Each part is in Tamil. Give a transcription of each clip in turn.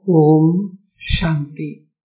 ஓம் சாந்தி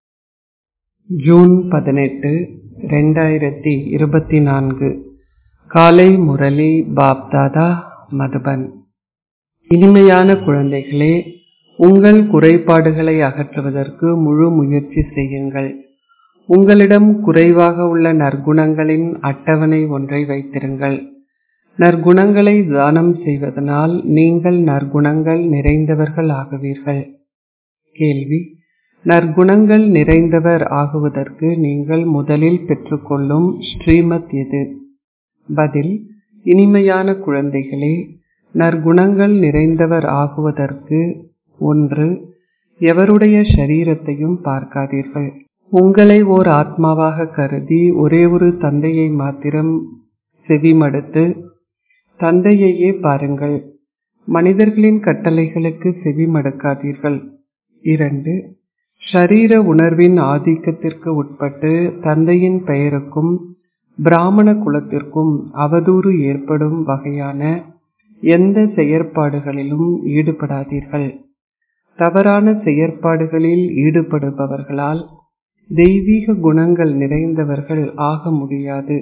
ஜூன் பதினெட்டு ரெண்டாயிரத்தி இருபத்தி நான்கு காலை முரளி பாப்தாதா மதுபன் இனிமையான குழந்தைகளே உங்கள் குறைபாடுகளை அகற்றுவதற்கு முழு முயற்சி செய்யுங்கள் உங்களிடம் குறைவாக உள்ள நற்குணங்களின் அட்டவணை ஒன்றை வைத்திருங்கள் நற்குணங்களை தானம் செய்வதனால் நீங்கள் நற்குணங்கள் நிறைந்தவர்கள் ஆகுவீர்கள் கேள்வி நற்குணங்கள் நிறைந்தவர் ஆகுவதற்கு நீங்கள் முதலில் பெற்றுக்கொள்ளும் ஸ்ரீமத் எது பதில் இனிமையான குழந்தைகளே நற்குணங்கள் நிறைந்தவர் ஆகுவதற்கு ஒன்று எவருடைய ஷரீரத்தையும் பார்க்காதீர்கள் உங்களை ஓர் ஆத்மாவாக கருதி ஒரே ஒரு தந்தையை மாத்திரம் செவிமடுத்து தந்தையையே பாருங்கள் மனிதர்களின் கட்டளைகளுக்கு செவிமடுக்காதீர்கள் இரண்டு ஷரீர உணர்வின் ஆதிக்கத்திற்கு உட்பட்டு தந்தையின் பெயருக்கும் பிராமண குலத்திற்கும் அவதூறு ஏற்படும் வகையான எந்த செயற்பாடுகளிலும் ஈடுபடாதீர்கள் தவறான செயற்பாடுகளில் ஈடுபடுபவர்களால் தெய்வீக குணங்கள் நிறைந்தவர்கள் ஆக முடியாது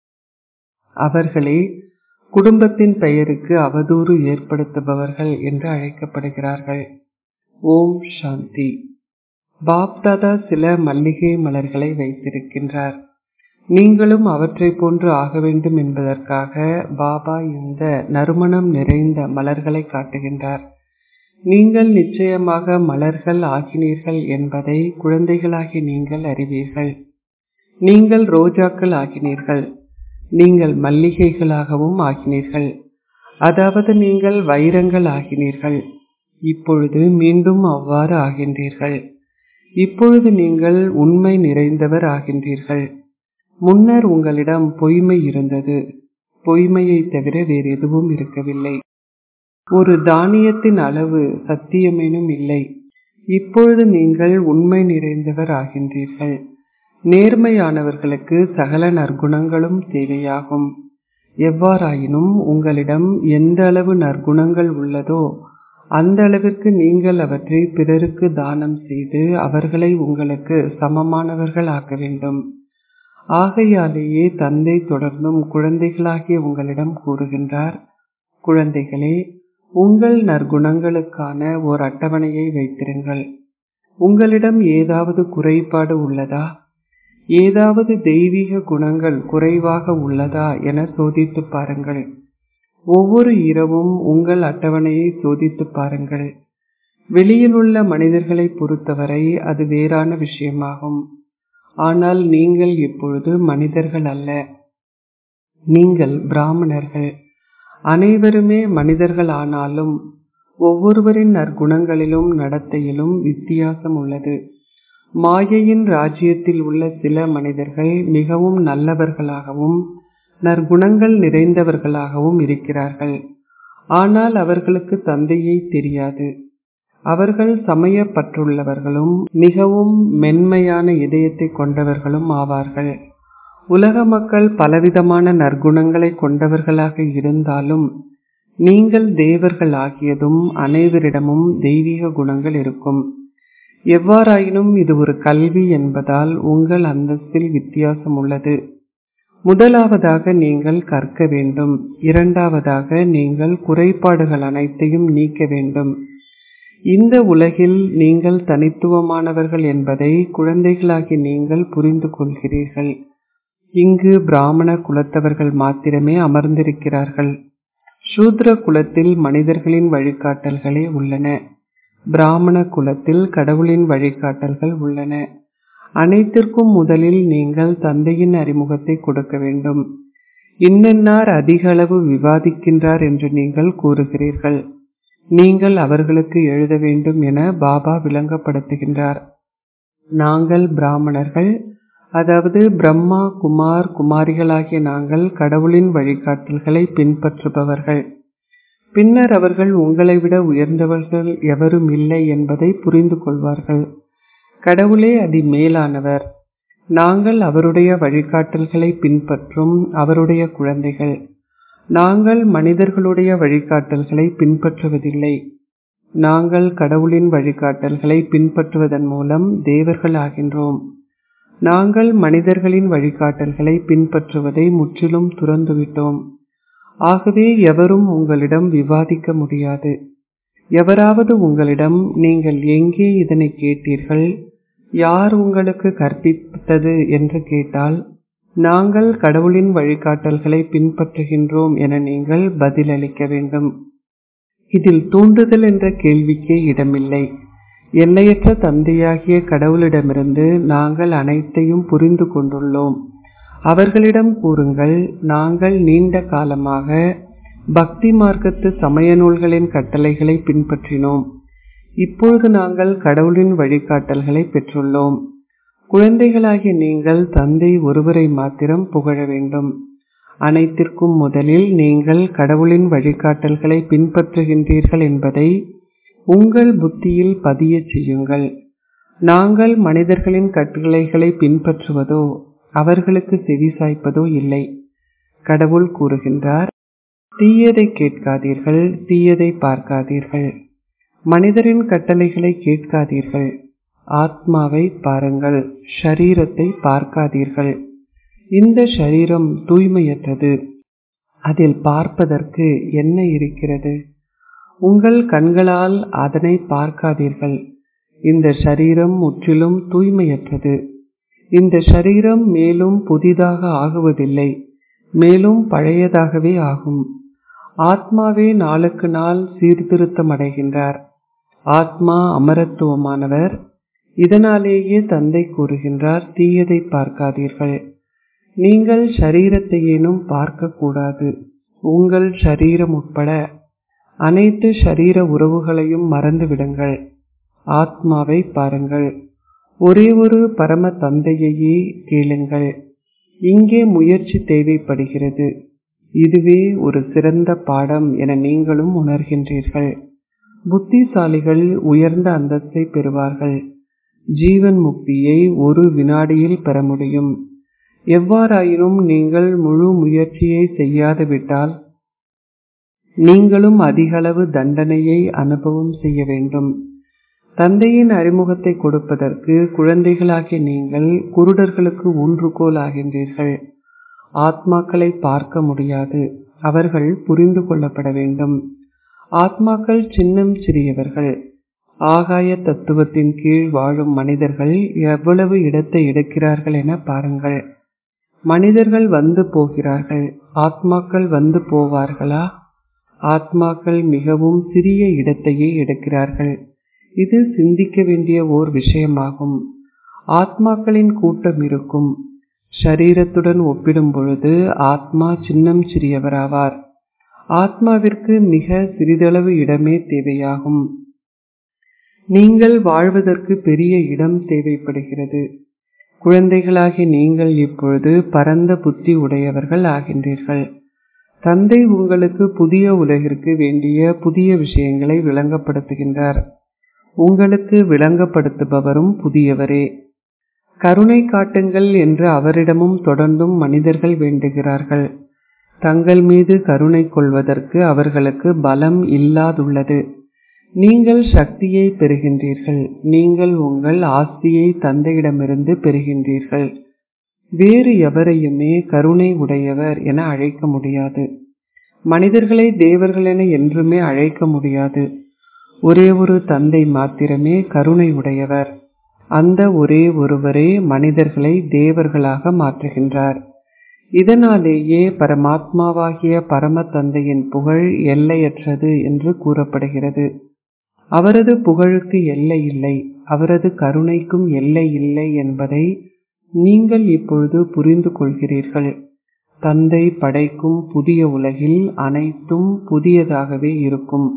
அவர்களே குடும்பத்தின் பெயருக்கு அவதூறு ஏற்படுத்துபவர்கள் என்று அழைக்கப்படுகிறார்கள் ஓம் சாந்தி பாப்தாதா சில மல்லிகை மலர்களை வைத்திருக்கின்றார் நீங்களும் அவற்றை போன்று ஆக வேண்டும் என்பதற்காக பாபா இந்த நறுமணம் நிறைந்த மலர்களை காட்டுகின்றார் நீங்கள் நிச்சயமாக மலர்கள் ஆகினீர்கள் என்பதை குழந்தைகளாகி நீங்கள் அறிவீர்கள் நீங்கள் ரோஜாக்கள் ஆகினீர்கள் நீங்கள் மல்லிகைகளாகவும் ஆகினீர்கள் அதாவது நீங்கள் வைரங்கள் ஆகினீர்கள் இப்பொழுது மீண்டும் அவ்வாறு ஆகின்றீர்கள் இப்பொழுது நீங்கள் உண்மை நிறைந்தவர் ஆகின்றீர்கள் முன்னர் உங்களிடம் பொய்மை இருந்தது பொய்மையை தவிர வேறு எதுவும் இருக்கவில்லை ஒரு தானியத்தின் அளவு சத்தியமேனும் இல்லை இப்பொழுது நீங்கள் உண்மை நிறைந்தவர் ஆகின்றீர்கள் நேர்மையானவர்களுக்கு சகல நற்குணங்களும் தேவையாகும் எவ்வாறாயினும் உங்களிடம் எந்த அளவு நற்குணங்கள் உள்ளதோ அந்த அளவிற்கு நீங்கள் அவற்றை பிறருக்கு தானம் செய்து அவர்களை உங்களுக்கு சமமானவர்கள் ஆக்க வேண்டும் ஆகையாலேயே தந்தை தொடர்ந்தும் குழந்தைகளாகிய உங்களிடம் கூறுகின்றார் குழந்தைகளே உங்கள் நற்குணங்களுக்கான ஓர் அட்டவணையை வைத்திருங்கள் உங்களிடம் ஏதாவது குறைபாடு உள்ளதா ஏதாவது தெய்வீக குணங்கள் குறைவாக உள்ளதா என சோதித்து பாருங்கள் ஒவ்வொரு இரவும் உங்கள் அட்டவணையை சோதித்து பாருங்கள் வெளியில் உள்ள மனிதர்களை பொறுத்தவரை அது வேறான விஷயமாகும் ஆனால் நீங்கள் இப்பொழுது மனிதர்கள் அல்ல நீங்கள் பிராமணர்கள் அனைவருமே மனிதர்கள் ஆனாலும் ஒவ்வொருவரின் நற்குணங்களிலும் நடத்தையிலும் வித்தியாசம் உள்ளது மாயையின் ராஜ்யத்தில் உள்ள சில மனிதர்கள் மிகவும் நல்லவர்களாகவும் நற்குணங்கள் நிறைந்தவர்களாகவும் இருக்கிறார்கள் ஆனால் அவர்களுக்கு தந்தையை தெரியாது அவர்கள் சமயப்பற்றுள்ளவர்களும் மிகவும் மென்மையான இதயத்தை கொண்டவர்களும் ஆவார்கள் உலக மக்கள் பலவிதமான நற்குணங்களை கொண்டவர்களாக இருந்தாலும் நீங்கள் தேவர்கள் ஆகியதும் அனைவரிடமும் தெய்வீக குணங்கள் இருக்கும் எவ்வாறாயினும் இது ஒரு கல்வி என்பதால் உங்கள் அந்தஸ்தில் வித்தியாசம் உள்ளது முதலாவதாக நீங்கள் கற்க வேண்டும் இரண்டாவதாக நீங்கள் குறைபாடுகள் அனைத்தையும் நீக்க வேண்டும் இந்த உலகில் நீங்கள் தனித்துவமானவர்கள் என்பதை குழந்தைகளாகி நீங்கள் புரிந்து கொள்கிறீர்கள் இங்கு பிராமண குலத்தவர்கள் மாத்திரமே அமர்ந்திருக்கிறார்கள் சூத்ர குலத்தில் மனிதர்களின் வழிகாட்டல்களே உள்ளன பிராமண குலத்தில் கடவுளின் வழிகாட்டல்கள் உள்ளன அனைத்திற்கும் முதலில் நீங்கள் தந்தையின் அறிமுகத்தை கொடுக்க வேண்டும் இன்னென்னார் அதிக அளவு விவாதிக்கின்றார் என்று நீங்கள் கூறுகிறீர்கள் நீங்கள் அவர்களுக்கு எழுத வேண்டும் என பாபா விளங்கப்படுத்துகின்றார் நாங்கள் பிராமணர்கள் அதாவது பிரம்மா குமார் குமாரிகளாகிய நாங்கள் கடவுளின் வழிகாட்டல்களை பின்பற்றுபவர்கள் பின்னர் அவர்கள் உங்களை விட உயர்ந்தவர்கள் எவரும் இல்லை என்பதை புரிந்து கொள்வார்கள் கடவுளே அதி மேலானவர் நாங்கள் அவருடைய வழிகாட்டல்களை பின்பற்றும் அவருடைய குழந்தைகள் நாங்கள் மனிதர்களுடைய வழிகாட்டல்களை பின்பற்றுவதில்லை நாங்கள் கடவுளின் வழிகாட்டல்களை பின்பற்றுவதன் மூலம் தேவர்கள் ஆகின்றோம் நாங்கள் மனிதர்களின் வழிகாட்டல்களை பின்பற்றுவதை முற்றிலும் துறந்துவிட்டோம் ஆகவே எவரும் உங்களிடம் விவாதிக்க முடியாது எவராவது உங்களிடம் நீங்கள் எங்கே இதனை கேட்டீர்கள் யார் உங்களுக்கு கற்பித்தது என்று கேட்டால் நாங்கள் கடவுளின் வழிகாட்டல்களை பின்பற்றுகின்றோம் என நீங்கள் பதிலளிக்க வேண்டும் இதில் தூண்டுதல் என்ற கேள்விக்கே இடமில்லை எல்லையற்ற தந்தையாகிய கடவுளிடமிருந்து நாங்கள் அனைத்தையும் புரிந்து கொண்டுள்ளோம் அவர்களிடம் கூறுங்கள் நாங்கள் நீண்ட காலமாக பக்தி மார்க்கத்து சமய நூல்களின் கட்டளைகளை பின்பற்றினோம் இப்பொழுது நாங்கள் கடவுளின் வழிகாட்டல்களை பெற்றுள்ளோம் குழந்தைகளாகிய நீங்கள் தந்தை ஒருவரை மாத்திரம் புகழ வேண்டும் அனைத்திற்கும் முதலில் நீங்கள் கடவுளின் வழிகாட்டல்களை பின்பற்றுகின்றீர்கள் என்பதை உங்கள் புத்தியில் பதிய செய்யுங்கள் நாங்கள் மனிதர்களின் கட்டளைகளை பின்பற்றுவதோ அவர்களுக்கு செவிசாய்ப்பதோ இல்லை கடவுள் கூறுகின்றார் தீயதை கேட்காதீர்கள் தீயதை பார்க்காதீர்கள் மனிதரின் கட்டளைகளை கேட்காதீர்கள் ஆத்மாவை பாருங்கள் ஷரீரத்தை பார்க்காதீர்கள் இந்த ஷரீரம் தூய்மையற்றது அதில் பார்ப்பதற்கு என்ன இருக்கிறது உங்கள் கண்களால் அதனை பார்க்காதீர்கள் இந்த ஷரீரம் முற்றிலும் தூய்மையற்றது இந்த ஷரீரம் மேலும் புதிதாக ஆகுவதில்லை மேலும் பழையதாகவே ஆகும் ஆத்மாவே நாளுக்கு நாள் சீர்திருத்தம் அடைகின்றார் ஆத்மா அமரத்துவமானவர் இதனாலேயே தந்தை கூறுகின்றார் தீயதை பார்க்காதீர்கள் நீங்கள் ஷரீரத்தையேனும் பார்க்கக்கூடாது உங்கள் ஷரீரம் உட்பட அனைத்து ஷரீர உறவுகளையும் மறந்துவிடுங்கள் ஆத்மாவை பாருங்கள் ஒரே ஒரு பரம தந்தையையே கேளுங்கள் இங்கே முயற்சி தேவைப்படுகிறது இதுவே ஒரு சிறந்த பாடம் என நீங்களும் உணர்கின்றீர்கள் புத்திசாலிகள் உயர்ந்த அந்தஸ்தை பெறுவார்கள் ஜீவன் முக்தியை ஒரு வினாடியில் பெற முடியும் எவ்வாறாயினும் நீங்கள் முழு முயற்சியை செய்யாதுவிட்டால் நீங்களும் அதிகளவு தண்டனையை அனுபவம் செய்ய வேண்டும் தந்தையின் அறிமுகத்தை கொடுப்பதற்கு குழந்தைகளாகிய நீங்கள் குருடர்களுக்கு ஊன்றுகோல் ஆகின்றீர்கள் ஆத்மாக்களை பார்க்க முடியாது அவர்கள் புரிந்து கொள்ளப்பட வேண்டும் ஆத்மாக்கள் சின்னம் சிறியவர்கள் ஆகாய தத்துவத்தின் கீழ் வாழும் மனிதர்கள் எவ்வளவு இடத்தை எடுக்கிறார்கள் என பாருங்கள் மனிதர்கள் வந்து போகிறார்கள் ஆத்மாக்கள் வந்து போவார்களா ஆத்மாக்கள் மிகவும் சிறிய இடத்தையே எடுக்கிறார்கள் இது சிந்திக்க வேண்டிய ஓர் விஷயமாகும் ஆத்மாக்களின் கூட்டம் இருக்கும் ஷரீரத்துடன் ஒப்பிடும் பொழுது ஆத்மா சின்னம் சிறியவராவார் ஆத்மாவிற்கு மிக சிறிதளவு இடமே தேவையாகும் நீங்கள் வாழ்வதற்கு பெரிய இடம் தேவைப்படுகிறது குழந்தைகளாகி நீங்கள் இப்பொழுது பரந்த புத்தி உடையவர்கள் ஆகின்றீர்கள் தந்தை உங்களுக்கு புதிய உலகிற்கு வேண்டிய புதிய விஷயங்களை விளங்கப்படுத்துகின்றார் உங்களுக்கு விளங்கப்படுத்துபவரும் புதியவரே கருணை காட்டுங்கள் என்று அவரிடமும் தொடர்ந்தும் மனிதர்கள் வேண்டுகிறார்கள் தங்கள் மீது கருணை கொள்வதற்கு அவர்களுக்கு பலம் இல்லாதுள்ளது நீங்கள் சக்தியை பெறுகின்றீர்கள் நீங்கள் உங்கள் ஆஸ்தியை தந்தையிடமிருந்து பெறுகின்றீர்கள் வேறு எவரையுமே கருணை உடையவர் என அழைக்க முடியாது மனிதர்களை தேவர்கள் என என்றுமே அழைக்க முடியாது ஒரே ஒரு தந்தை மாத்திரமே கருணை உடையவர் அந்த ஒரே ஒருவரே மனிதர்களை தேவர்களாக மாற்றுகின்றார் இதனாலேயே பரமாத்மாவாகிய பரம தந்தையின் புகழ் எல்லையற்றது என்று கூறப்படுகிறது அவரது புகழுக்கு எல்லை இல்லை அவரது கருணைக்கும் எல்லை இல்லை என்பதை நீங்கள் இப்பொழுது புரிந்து கொள்கிறீர்கள் தந்தை படைக்கும் புதிய உலகில் அனைத்தும் புதியதாகவே இருக்கும்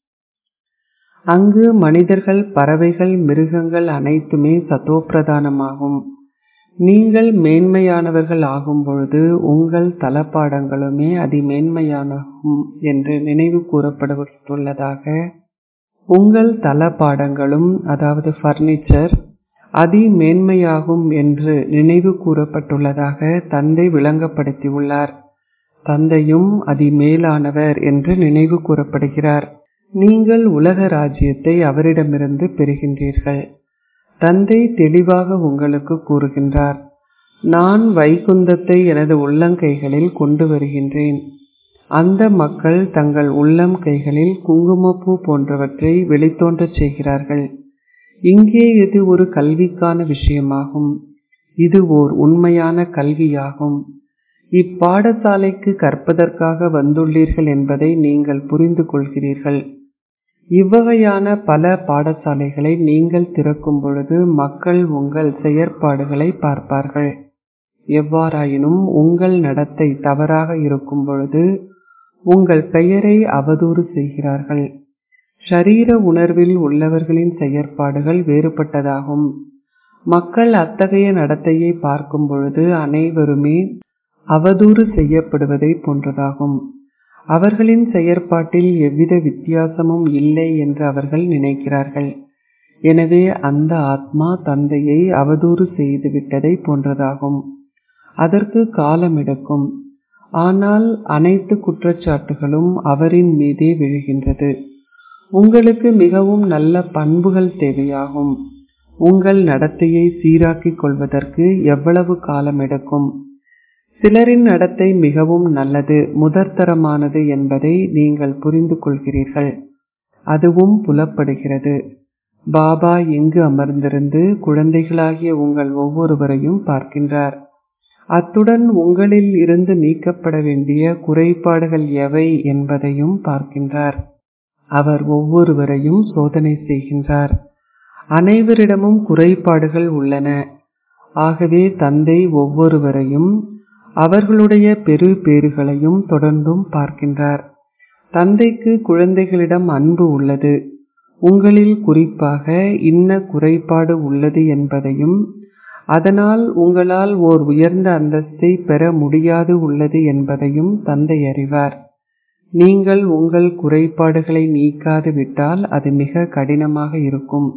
அங்கு மனிதர்கள் பறவைகள் மிருகங்கள் அனைத்துமே சத்தோப்பிரதானமாகும் நீங்கள் மேன்மையானவர்கள் ஆகும் பொழுது உங்கள் தலப்பாடங்களுமே அதிமேன்மையானகும் என்று நினைவு கூறப்பட்டுள்ளதாக உங்கள் தளபாடங்களும் அதாவது ஃபர்னிச்சர் அதி மேன்மையாகும் என்று நினைவு கூறப்பட்டுள்ளதாக தந்தை விளங்கப்படுத்தியுள்ளார் தந்தையும் அதி மேலானவர் என்று நினைவு கூறப்படுகிறார் நீங்கள் உலக ராஜ்யத்தை அவரிடமிருந்து பெறுகின்றீர்கள் தந்தை தெளிவாக உங்களுக்கு கூறுகின்றார் நான் வைகுந்தத்தை எனது உள்ளங்கைகளில் கொண்டு வருகின்றேன் அந்த மக்கள் தங்கள் உள்ளம் கைகளில் குங்குமப்பூ போன்றவற்றை வெளித்தோன்றச் செய்கிறார்கள் இங்கே இது ஒரு கல்விக்கான விஷயமாகும் இது ஓர் உண்மையான கல்வியாகும் இப்பாடசாலைக்கு கற்பதற்காக வந்துள்ளீர்கள் என்பதை நீங்கள் புரிந்து கொள்கிறீர்கள் இவ்வகையான பல பாடசாலைகளை நீங்கள் திறக்கும் பொழுது மக்கள் உங்கள் செயற்பாடுகளை பார்ப்பார்கள் எவ்வாறாயினும் உங்கள் நடத்தை தவறாக இருக்கும் பொழுது உங்கள் பெயரை அவதூறு செய்கிறார்கள் ஷரீர உணர்வில் உள்ளவர்களின் செயற்பாடுகள் வேறுபட்டதாகும் மக்கள் அத்தகைய நடத்தையை பார்க்கும் பொழுது அனைவருமே அவதூறு செய்யப்படுவதை போன்றதாகும் அவர்களின் செயற்பாட்டில் எவ்வித வித்தியாசமும் இல்லை என்று அவர்கள் நினைக்கிறார்கள் எனவே அந்த ஆத்மா தந்தையை அவதூறு செய்து விட்டதை போன்றதாகும் அதற்கு காலம் எடுக்கும் ஆனால் அனைத்து குற்றச்சாட்டுகளும் அவரின் மீதே விழுகின்றது உங்களுக்கு மிகவும் நல்ல பண்புகள் தேவையாகும் உங்கள் நடத்தையை சீராக்கிக் கொள்வதற்கு எவ்வளவு காலம் எடுக்கும் சிலரின் நடத்தை மிகவும் நல்லது முதற்தரமானது என்பதை நீங்கள் புரிந்து கொள்கிறீர்கள் அதுவும் புலப்படுகிறது பாபா எங்கு அமர்ந்திருந்து குழந்தைகளாகிய உங்கள் ஒவ்வொருவரையும் பார்க்கின்றார் அத்துடன் உங்களில் இருந்து நீக்கப்பட வேண்டிய குறைபாடுகள் எவை என்பதையும் பார்க்கின்றார் அவர் ஒவ்வொருவரையும் சோதனை செய்கின்றார் அனைவரிடமும் குறைபாடுகள் உள்ளன ஆகவே தந்தை ஒவ்வொருவரையும் அவர்களுடைய பெரு பேறுகளையும் தொடர்ந்தும் பார்க்கின்றார் தந்தைக்கு குழந்தைகளிடம் அன்பு உள்ளது உங்களில் குறிப்பாக இன்ன குறைபாடு உள்ளது என்பதையும் அதனால் உங்களால் ஓர் உயர்ந்த அந்தஸ்தை பெற முடியாது உள்ளது என்பதையும் தந்தை அறிவார் நீங்கள் உங்கள் குறைபாடுகளை நீக்காது விட்டால் அது மிக கடினமாக இருக்கும்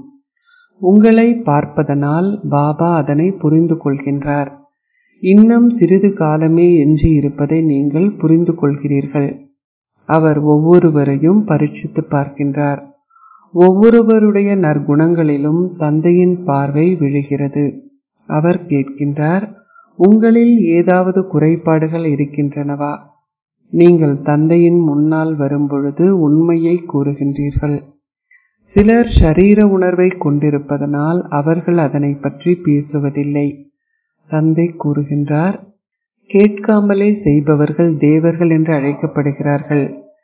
உங்களை பார்ப்பதனால் பாபா அதனை புரிந்து கொள்கின்றார் இன்னும் சிறிது காலமே எஞ்சி இருப்பதை நீங்கள் புரிந்து கொள்கிறீர்கள் அவர் ஒவ்வொருவரையும் பரீட்சித்து பார்க்கின்றார் ஒவ்வொருவருடைய நற்குணங்களிலும் தந்தையின் பார்வை விழுகிறது அவர் கேட்கின்றார் உங்களில் ஏதாவது குறைபாடுகள் இருக்கின்றனவா நீங்கள் தந்தையின் முன்னால் வரும்பொழுது உண்மையை கூறுகின்றீர்கள் சிலர் ஷரீர உணர்வை கொண்டிருப்பதனால் அவர்கள் அதனை பற்றி பேசுவதில்லை தந்தை கூறுகின்றார் கேட்காமலே செய்பவர்கள் தேவர்கள் என்று அழைக்கப்படுகிறார்கள்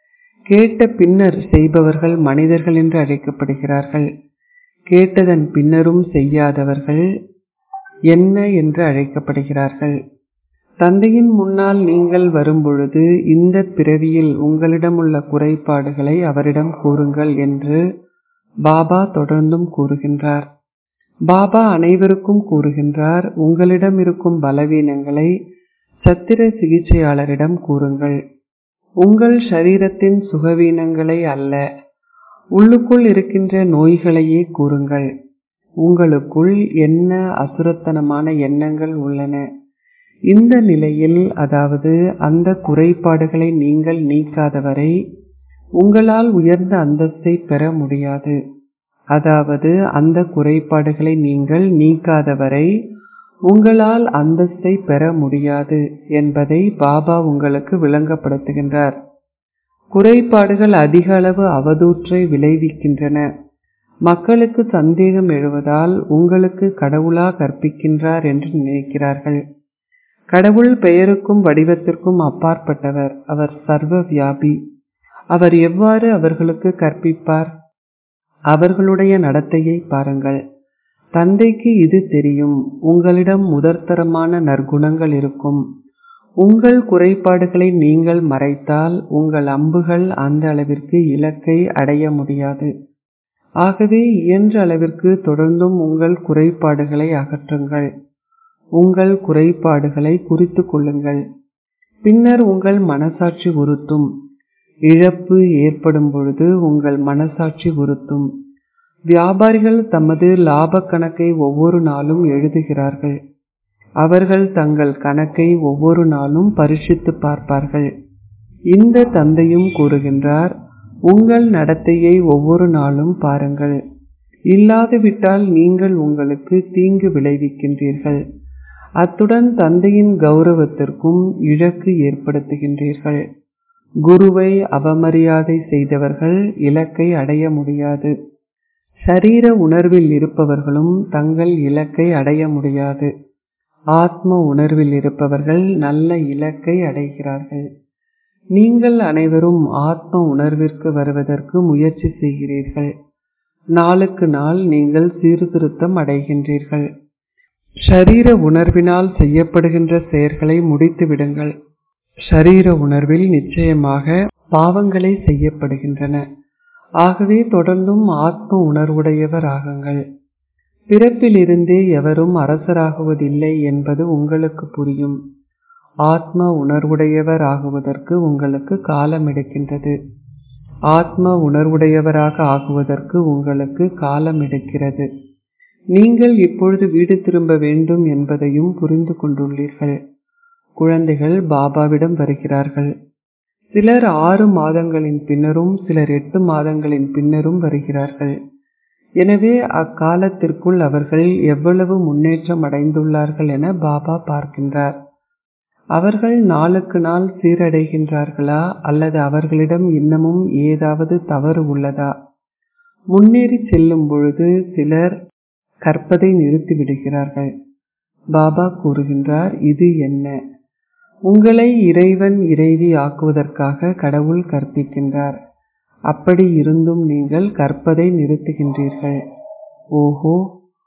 கேட்ட பின்னர் செய்பவர்கள் மனிதர்கள் என்று அழைக்கப்படுகிறார்கள் கேட்டதன் பின்னரும் செய்யாதவர்கள் என்ன என்று அழைக்கப்படுகிறார்கள் தந்தையின் முன்னால் நீங்கள் வரும்பொழுது இந்த பிறவியில் உங்களிடம் உள்ள குறைபாடுகளை அவரிடம் கூறுங்கள் என்று பாபா தொடர்ந்தும் கூறுகின்றார் பாபா அனைவருக்கும் கூறுகின்றார் உங்களிடம் இருக்கும் பலவீனங்களை சத்திர சிகிச்சையாளரிடம் கூறுங்கள் உங்கள் சரீரத்தின் சுகவீனங்களை அல்ல உள்ளுக்குள் இருக்கின்ற நோய்களையே கூறுங்கள் உங்களுக்குள் என்ன அசுரத்தனமான எண்ணங்கள் உள்ளன இந்த நிலையில் அதாவது அந்த குறைபாடுகளை நீங்கள் நீக்காதவரை உங்களால் உயர்ந்த அந்தஸ்தை பெற முடியாது அதாவது அந்த குறைபாடுகளை நீங்கள் நீக்காதவரை உங்களால் அந்தஸ்தை பெற முடியாது என்பதை பாபா உங்களுக்கு விளங்கப்படுத்துகின்றார் குறைபாடுகள் அதிக அளவு அவதூற்றை விளைவிக்கின்றன மக்களுக்கு சந்தேகம் எழுவதால் உங்களுக்கு கடவுளா கற்பிக்கின்றார் என்று நினைக்கிறார்கள் கடவுள் பெயருக்கும் வடிவத்திற்கும் அப்பாற்பட்டவர் அவர் சர்வ வியாபி அவர் எவ்வாறு அவர்களுக்கு கற்பிப்பார் அவர்களுடைய நடத்தையை பாருங்கள் தந்தைக்கு இது தெரியும் உங்களிடம் முதற்தரமான நற்குணங்கள் இருக்கும் உங்கள் குறைபாடுகளை நீங்கள் மறைத்தால் உங்கள் அம்புகள் அந்த அளவிற்கு இலக்கை அடைய முடியாது ஆகவே இயன்ற அளவிற்கு தொடர்ந்தும் உங்கள் குறைபாடுகளை அகற்றுங்கள் உங்கள் குறைபாடுகளை குறித்து கொள்ளுங்கள் பின்னர் உங்கள் மனசாட்சி உறுத்தும் இழப்பு ஏற்படும் பொழுது உங்கள் மனசாட்சி உறுத்தும் வியாபாரிகள் தமது லாப கணக்கை ஒவ்வொரு நாளும் எழுதுகிறார்கள் அவர்கள் தங்கள் கணக்கை ஒவ்வொரு நாளும் பரிசித்து பார்ப்பார்கள் இந்த தந்தையும் கூறுகின்றார் உங்கள் நடத்தையை ஒவ்வொரு நாளும் பாருங்கள் இல்லாதுவிட்டால் நீங்கள் உங்களுக்கு தீங்கு விளைவிக்கின்றீர்கள் அத்துடன் தந்தையின் கௌரவத்திற்கும் இழக்கு ஏற்படுத்துகின்றீர்கள் குருவை அவமரியாதை செய்தவர்கள் இலக்கை அடைய முடியாது சரீர உணர்வில் இருப்பவர்களும் தங்கள் இலக்கை அடைய முடியாது ஆத்ம உணர்வில் இருப்பவர்கள் நல்ல இலக்கை அடைகிறார்கள் நீங்கள் அனைவரும் ஆத்ம உணர்விற்கு வருவதற்கு முயற்சி செய்கிறீர்கள் நாளுக்கு நாள் நீங்கள் சீர்திருத்தம் அடைகின்றீர்கள் ஷரீர உணர்வினால் செய்யப்படுகின்ற செயல்களை முடித்து விடுங்கள் ஷரீர உணர்வில் நிச்சயமாக பாவங்களை செய்யப்படுகின்றன ஆகவே தொடர்ந்தும் ஆத்ம உணர்வுடையவர் ஆகுங்கள் பிறப்பிலிருந்தே எவரும் அரசராகுவதில்லை என்பது உங்களுக்கு புரியும் ஆத்ம உணர்வுடையவர் ஆகுவதற்கு உங்களுக்கு காலம் எடுக்கின்றது ஆத்ம உணர்வுடையவராக ஆகுவதற்கு உங்களுக்கு காலம் எடுக்கிறது நீங்கள் இப்பொழுது வீடு திரும்ப வேண்டும் என்பதையும் புரிந்து கொண்டுள்ளீர்கள் குழந்தைகள் பாபாவிடம் வருகிறார்கள் சிலர் ஆறு மாதங்களின் பின்னரும் சிலர் எட்டு மாதங்களின் பின்னரும் வருகிறார்கள் எனவே அக்காலத்திற்குள் அவர்கள் எவ்வளவு முன்னேற்றம் அடைந்துள்ளார்கள் என பாபா பார்க்கின்றார் அவர்கள் நாளுக்கு நாள் சீரடைகின்றார்களா அல்லது அவர்களிடம் இன்னமும் ஏதாவது தவறு உள்ளதா முன்னேறி செல்லும் பொழுது சிலர் கற்பதை நிறுத்தி விடுகிறார்கள் பாபா கூறுகின்றார் இது என்ன உங்களை இறைவன் இறைவி ஆக்குவதற்காக கடவுள் கற்பிக்கின்றார் அப்படி இருந்தும் நீங்கள் கற்பதை நிறுத்துகின்றீர்கள் ஓஹோ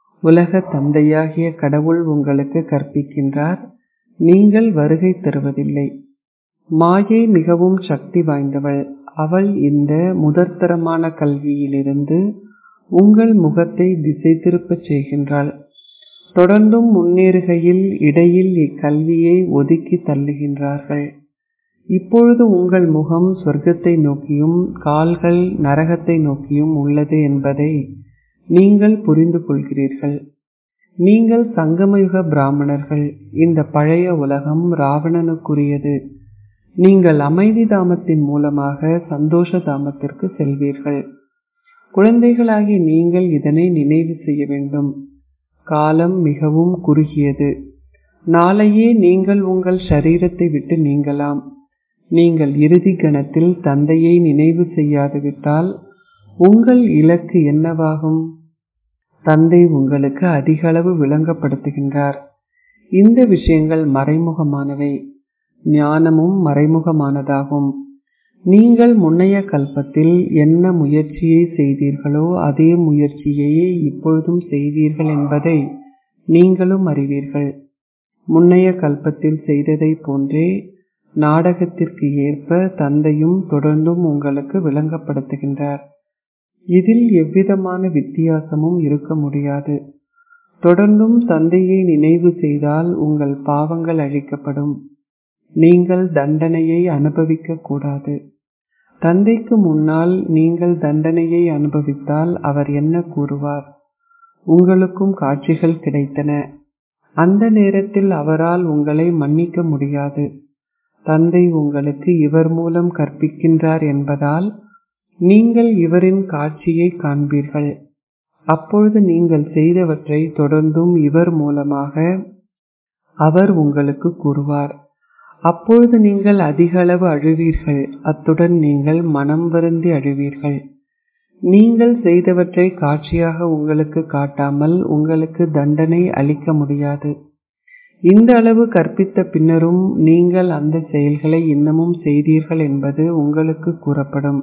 உலக தந்தையாகிய கடவுள் உங்களுக்கு கற்பிக்கின்றார் நீங்கள் வருகை தருவதில்லை மாயை மிகவும் சக்தி வாய்ந்தவள் அவள் இந்த முதற்தரமான கல்வியிலிருந்து உங்கள் முகத்தை திசை திருப்பச் செய்கின்றாள் தொடர்ந்தும் முன்னேறுகையில் இடையில் இக்கல்வியை ஒதுக்கி தள்ளுகின்றார்கள் இப்பொழுது உங்கள் முகம் சொர்க்கத்தை நோக்கியும் கால்கள் நரகத்தை நோக்கியும் உள்ளது என்பதை நீங்கள் புரிந்து கொள்கிறீர்கள் நீங்கள் சங்கமயுக பிராமணர்கள் இந்த பழைய உலகம் ராவணனுக்குரியது நீங்கள் அமைதி தாமத்தின் மூலமாக சந்தோஷ தாமத்திற்கு செல்வீர்கள் குழந்தைகளாகி நீங்கள் இதனை நினைவு செய்ய வேண்டும் காலம் மிகவும் குறுகியது நாளையே நீங்கள் உங்கள் சரீரத்தை விட்டு நீங்கலாம் நீங்கள் இறுதி கணத்தில் தந்தையை நினைவு செய்யாதுவிட்டால் உங்கள் இலக்கு என்னவாகும் தந்தை உங்களுக்கு அதிக அளவு விளங்கப்படுத்துகின்றார் இந்த விஷயங்கள் மறைமுகமானவை ஞானமும் மறைமுகமானதாகும் நீங்கள் முன்னைய கல்பத்தில் என்ன முயற்சியை செய்தீர்களோ அதே முயற்சியையே இப்பொழுதும் செய்வீர்கள் என்பதை நீங்களும் அறிவீர்கள் முன்னைய கல்பத்தில் செய்ததை போன்றே நாடகத்திற்கு ஏற்ப தந்தையும் தொடர்ந்தும் உங்களுக்கு விளங்கப்படுத்துகின்றார் இதில் எவ்விதமான வித்தியாசமும் இருக்க முடியாது தொடர்ந்தும் தந்தையை நினைவு செய்தால் உங்கள் பாவங்கள் அழிக்கப்படும் நீங்கள் தண்டனையை அனுபவிக்க கூடாது தந்தைக்கு முன்னால் நீங்கள் தண்டனையை அனுபவித்தால் அவர் என்ன கூறுவார் உங்களுக்கும் காட்சிகள் கிடைத்தன அந்த நேரத்தில் அவரால் உங்களை மன்னிக்க முடியாது தந்தை உங்களுக்கு இவர் மூலம் கற்பிக்கின்றார் என்பதால் நீங்கள் இவரின் காட்சியை காண்பீர்கள் அப்பொழுது நீங்கள் செய்தவற்றை தொடர்ந்தும் இவர் மூலமாக அவர் உங்களுக்கு கூறுவார் அப்பொழுது நீங்கள் அதிக அளவு அழுவீர்கள் அத்துடன் நீங்கள் மனம் வருந்தி அழுவீர்கள் நீங்கள் செய்தவற்றை காட்சியாக உங்களுக்கு காட்டாமல் உங்களுக்கு தண்டனை அளிக்க முடியாது இந்த அளவு கற்பித்த பின்னரும் நீங்கள் அந்த செயல்களை இன்னமும் செய்தீர்கள் என்பது உங்களுக்கு கூறப்படும்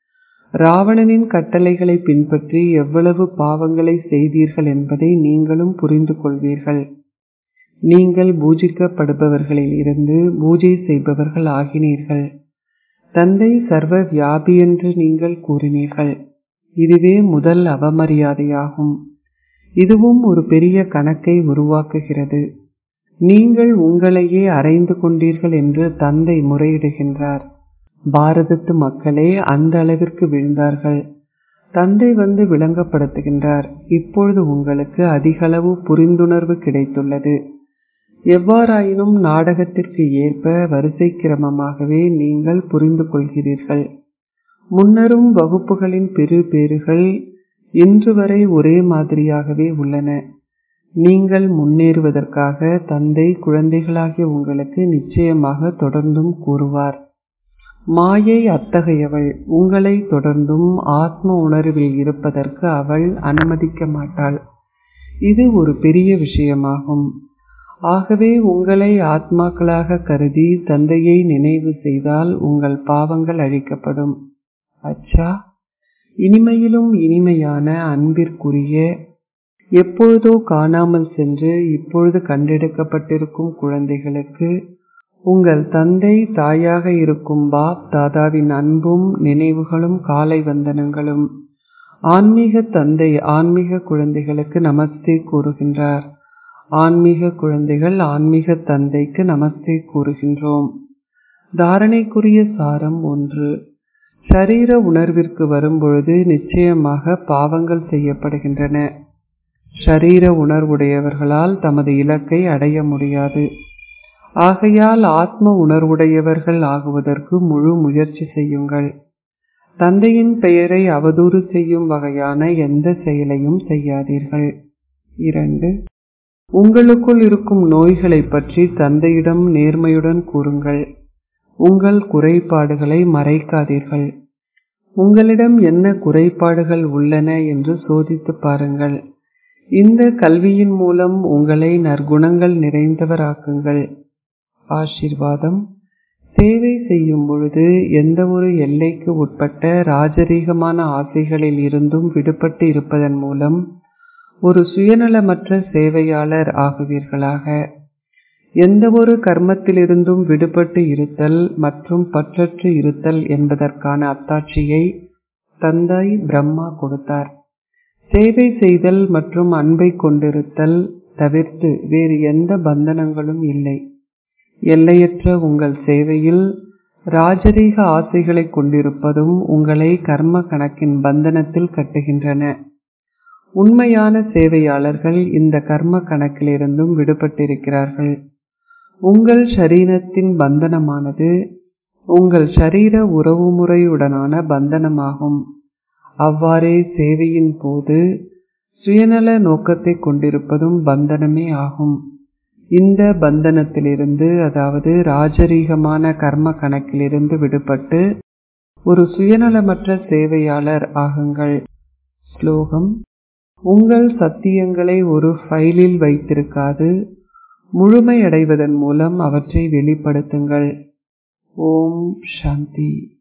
ராவணனின் கட்டளைகளை பின்பற்றி எவ்வளவு பாவங்களை செய்தீர்கள் என்பதை நீங்களும் புரிந்து கொள்வீர்கள் நீங்கள் பூஜிக்கப்படுபவர்களில் இருந்து பூஜை செய்பவர்கள் ஆகினீர்கள் தந்தை சர்வ வியாபி என்று நீங்கள் கூறினீர்கள் இதுவே முதல் அவமரியாதையாகும் இதுவும் ஒரு பெரிய கணக்கை உருவாக்குகிறது நீங்கள் உங்களையே அறைந்து கொண்டீர்கள் என்று தந்தை முறையிடுகின்றார் பாரதத்து மக்களே அந்த அளவிற்கு விழுந்தார்கள் தந்தை வந்து விளங்கப்படுத்துகின்றார் இப்பொழுது உங்களுக்கு அதிகளவு புரிந்துணர்வு கிடைத்துள்ளது எவ்வாறாயினும் நாடகத்திற்கு ஏற்ப வரிசை கிரமமாகவே நீங்கள் புரிந்து கொள்கிறீர்கள் முன்னரும் வகுப்புகளின் பெரு பேறுகள் இன்று வரை ஒரே மாதிரியாகவே உள்ளன நீங்கள் முன்னேறுவதற்காக தந்தை குழந்தைகளாகிய உங்களுக்கு நிச்சயமாக தொடர்ந்தும் கூறுவார் மாயை அத்தகையவள் உங்களை தொடர்ந்தும் ஆத்ம உணர்வில் இருப்பதற்கு அவள் அனுமதிக்க மாட்டாள் இது ஒரு பெரிய விஷயமாகும் ஆகவே உங்களை ஆத்மாக்களாக கருதி தந்தையை நினைவு செய்தால் உங்கள் பாவங்கள் அழிக்கப்படும் அச்சா இனிமையிலும் இனிமையான அன்பிற்குரிய எப்பொழுதோ காணாமல் சென்று இப்பொழுது கண்டெடுக்கப்பட்டிருக்கும் குழந்தைகளுக்கு உங்கள் தந்தை தாயாக இருக்கும் பாப் தாதாவின் அன்பும் நினைவுகளும் காலை வந்தனங்களும் ஆன்மீக தந்தை ஆன்மீக குழந்தைகளுக்கு நமஸ்தே கூறுகின்றார் ஆன்மீக குழந்தைகள் ஆன்மீக தந்தைக்கு நமஸ்தே கூறுகின்றோம் தாரணைக்குரிய சாரம் ஒன்று சரீர உணர்விற்கு வரும்பொழுது நிச்சயமாக பாவங்கள் செய்யப்படுகின்றன ஷரீர உணர்வுடையவர்களால் தமது இலக்கை அடைய முடியாது ஆகையால் ஆத்ம உணர்வுடையவர்கள் ஆகுவதற்கு முழு முயற்சி செய்யுங்கள் தந்தையின் பெயரை அவதூறு செய்யும் வகையான எந்த செயலையும் செய்யாதீர்கள் இரண்டு உங்களுக்குள் இருக்கும் நோய்களை பற்றி தந்தையிடம் நேர்மையுடன் கூறுங்கள் உங்கள் குறைபாடுகளை மறைக்காதீர்கள் உங்களிடம் என்ன குறைபாடுகள் உள்ளன என்று சோதித்து பாருங்கள் இந்த கல்வியின் மூலம் உங்களை நற்குணங்கள் நிறைந்தவராக்குங்கள் ஆசிர்வாதம் சேவை செய்யும் பொழுது எந்த ஒரு எல்லைக்கு உட்பட்ட ராஜரீகமான ஆசைகளில் இருந்தும் விடுபட்டு இருப்பதன் மூலம் ஒரு சுயநலமற்ற சேவையாளர் ஆகுவீர்களாக எந்த ஒரு கர்மத்திலிருந்தும் விடுபட்டு இருத்தல் மற்றும் பற்றற்று இருத்தல் என்பதற்கான அத்தாட்சியை தந்தை பிரம்மா கொடுத்தார் சேவை செய்தல் மற்றும் அன்பை கொண்டிருத்தல் தவிர்த்து வேறு எந்த பந்தனங்களும் இல்லை எல்லையற்ற உங்கள் சேவையில் ராஜரீக ஆசைகளை கொண்டிருப்பதும் உங்களை கர்ம கணக்கின் பந்தனத்தில் கட்டுகின்றன உண்மையான சேவையாளர்கள் இந்த கர்ம கணக்கிலிருந்தும் விடுபட்டிருக்கிறார்கள் உங்கள் ஷரீரத்தின் பந்தனமானது உங்கள் ஷரீர உறவுமுறையுடனான பந்தனமாகும் அவ்வாறே சேவையின் போது சுயநல நோக்கத்தை கொண்டிருப்பதும் பந்தனமே ஆகும் இந்த பந்தனத்திலிருந்து அதாவது ராஜரீகமான கர்ம கணக்கிலிருந்து விடுபட்டு ஒரு சுயநலமற்ற சேவையாளர் ஆகுங்கள் ஸ்லோகம் உங்கள் சத்தியங்களை ஒரு ஃபைலில் வைத்திருக்காது முழுமையடைவதன் மூலம் அவற்றை வெளிப்படுத்துங்கள் ஓம் சாந்தி